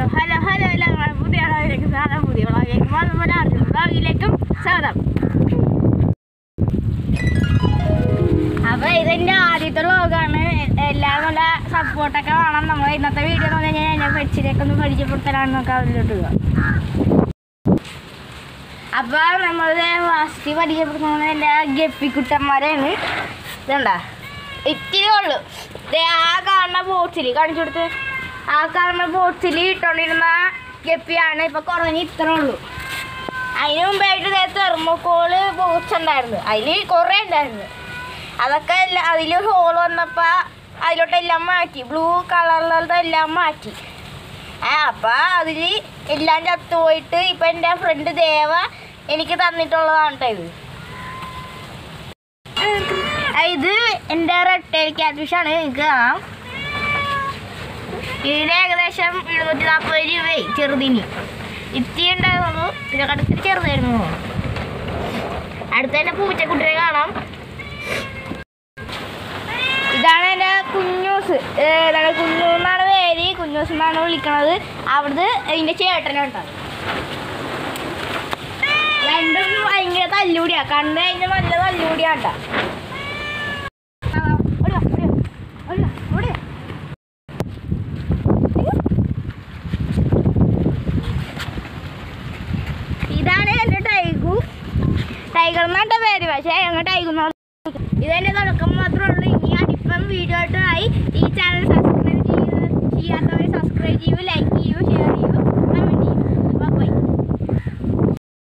hello hello hello എല്ലാവരും പുതിയ വ്ളോഗിലേക്ക് സ്വാഗതം പുതിയ വ്ളോഗിലേക്ക് വന്നവരാണ് വ്ളോഗിലേക്കും സ്വാഗതം അപ്പൊ ഇതെന്റെ ആദ്യത്തെ വ്ളോഗാണ് എല്ലാവരും നല്ല സപ്പോർട്ടൊക്കെ വേണം നമ്മൾ ഇന്നത്തെ വീഡിയോ എന്ന് പറഞ്ഞു കഴിഞ്ഞാൽ പെറ്റ്സിലേക്ക് ഒന്ന് പരിചയപ്പെടുത്തലാണെന്നൊക്കെ അതിലോട്ട് പോകാം അപ്പൊ നമ്മൾ ഫസ്റ്റ് പരിചയപ്പെടുത്തുന്നത് എൻ്റെ ഗപ്പിക്കുട്ടന്മാരെയാണ് ഇതണ്ട ഇത്തിരി ഉള്ളു ദേ ആ കാണുന്ന ബോട്ടിൽ കാണിച്ചു കൊടുത്ത് ആ കാണുന്ന ബോട്ടിൽ ഇട്ടോണ്ടിരുന്ന ഗപ്പിയാണ് ഇപ്പൊ കുറഞ്ഞ് ഇത്ര ഉള്ളു അതിന് മുമ്പായിട്ട് ദേ തെർമോക്കോള് ബോക്സ് ഉണ്ടായിരുന്നു അതിൽ കുറേ ഉണ്ടായിരുന്നു അതൊക്കെ അതിൽ ഹോൾ വന്നപ്പോൾ അതിലോട്ടെല്ലാം മാറ്റി ബ്ലൂ കളറിലത്തെ എല്ലാം മാറ്റി ആ അപ്പം അതിൽ എല്ലാം ചത്തുപോയിട്ട് ഇപ്പം എൻ്റെ ഫ്രണ്ട് ദേവ എനിക്ക് തന്നിട്ടുള്ളതാണ് ട്ടോ ഇത് ആ, ഇത് എൻ്റെ റെഡ് ടൈൽ ക്യാറ്റ്ഫിഷാണ് എനിക്ക് കാണാം ഇതിന് ഏകദേശം എഴുന്നൂറ്റി നാൽപ്പത് രൂപയായി ചെറുതിന് ഇത്തി ഉണ്ടായിരുന്നുള്ളൂ ഇതിനെക്കാട്ടി ചെറുതായിരുന്നു അടുത്ത തന്നെ പൂച്ചക്കുട്ടിനെ കാണാം ഇതാണ് എൻ്റെ കുഞ്ഞൂസ് ഏതാണ് കുഞ്ഞു എന്നാണ് പേര് കുഞ്ഞൂസ് എന്നാണ് വിളിക്കണത് അവിടുന്ന് അതിൻ്റെ ചേട്ടനുണ്ടാവും രണ്ടും ഭയങ്കര തല്ലുകൂടിയാ കണ്ടു കഴിഞ്ഞാൽ നല്ല തല്ലുകൂടിയാട്ടാ ഇതാണ് എൻ്റെ ടൈഗു ടൈഗർ എന്നാട്ട പേര് പക്ഷേ ഞങ്ങൾ ടൈഗു എന്നാണ് ഇതെന്റെ തുടക്കം മാത്രമേ ഉള്ളൂ ഇനി അടുപ്പം വീഡിയോ ആയിട്ടായി ഈ ചാനൽ സബ്സ്ക്രൈബ് ചെയ്ത് ചെയ്യാത്തവർ സബ്സ്ക്രൈബ് ചെയ്യൂ ലൈക്ക് ചെയ്യൂ ഷെയർ ചെയ്യൂ